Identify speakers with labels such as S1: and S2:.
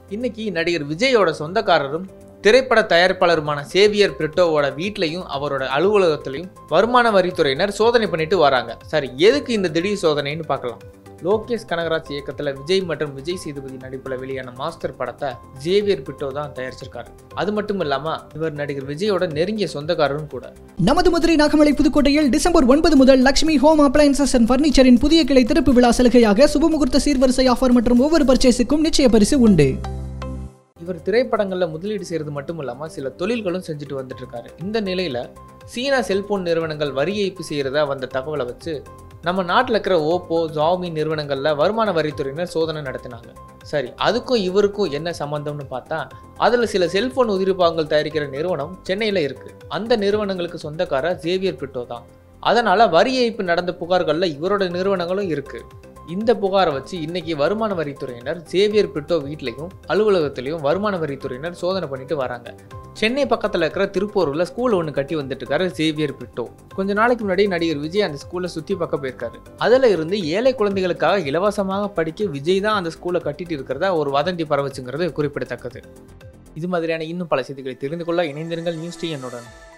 S1: இன்னைக்கு நடிகர் விஜயோட சொந்தக்காரரும் திரைப்பட தயாரிப்பாளருமான சேவியர் பிரிட்டோவோட வீட்லையும் அவரோட அலுவலகத்திலையும் வருமான வரித்துறையினர் சோதனை பண்ணிட்டு வராங்க சரி எதுக்கு இந்த திடீர் சோதனைன்னு பார்க்கலாம் லோகேஷ் கனகராஜ் இயக்கத்தில் விஜய் மற்றும் விஜய் சேதுபதி நடிப்பில் வெளியான மாஸ்டர் படத்தை ஜேவியர் பிட்டோ தான் தயாரிச்சிருக்காரு அது மட்டும் இல்லாம இவர் நடிகர் விஜயோட நெருங்கிய சொந்தக்காரரும் கூட
S2: நமது மதுரை நாகமலை புதுக்கோட்டையில் டிசம்பர் ஒன்பது முதல் லக்ஷ்மி ஹோம் அப்ளையன்சஸ் அண்ட் ஃபர்னிச்சரின் புதிய கிளை திறப்பு விழா சலுகையாக சுபமுகூர்த்த சீர்வரிசை ஆஃபர் மற்றும் ஒவ்வொரு பர்ச்சேஸுக்கும் நிச்சய பரிசு உண்டு
S1: இவர் திரைப்படங்களில் முதலீடு செய்கிறது மட்டும் இல்லாமல் சில தொழில்களும் செஞ்சுட்டு வந்துட்டு இருக்காரு இந்த நிலையில் சீனா செல்போன் நிறுவனங்கள் வரி ஏய்ப்பு செய்கிறதா வந்த தகவலை வச்சு நம்ம நாட்டில் இருக்கிற ஓப்போ ஜாமி நிறுவனங்களில் வருமான வரித்துறையினர் சோதனை நடத்தினாங்க சரி அதுக்கும் இவருக்கும் என்ன சம்மந்தம்னு பார்த்தா அதில் சில செல்போன் உதிரிபாகங்கள் தயாரிக்கிற நிறுவனம் சென்னையில் இருக்குது அந்த நிறுவனங்களுக்கு சொந்தக்காரர் ஜேவியர் பிட்டோ தான் அதனால் வரி ஏய்ப்பு நடந்த புகார்களில் இவரோட நிறுவனங்களும் இருக்குது இந்த புகாரை வச்சு இன்னைக்கு வருமான வரித்துறையினர் சேவியர் பிட்டோ வீட்லையும் அலுவலகத்திலையும் வருமான வரித்துறையினர் சோதனை பண்ணிட்டு வராங்க சென்னை பக்கத்தில் இருக்கிற திருப்பூரில் ஸ்கூல் ஒன்று கட்டி வந்துட்டு இருக்காரு சேவியர் பிட்டோ கொஞ்ச நாளைக்கு முன்னாடி நடிகர் விஜய் அந்த ஸ்கூலை சுற்றி பார்க்க போயிருக்காரு அதில் இருந்து ஏழை குழந்தைகளுக்காக இலவசமாக படிக்க விஜய் தான் அந்த ஸ்கூலை கட்டிட்டு இருக்கிறதா ஒரு வதந்தி பரவச்சுங்கிறது குறிப்பிடத்தக்கது இது மாதிரியான இன்னும் பல செய்திகளை தெரிந்து கொள்ள இணைந்திருங்கள் நியூஸ் டி என்னுடன்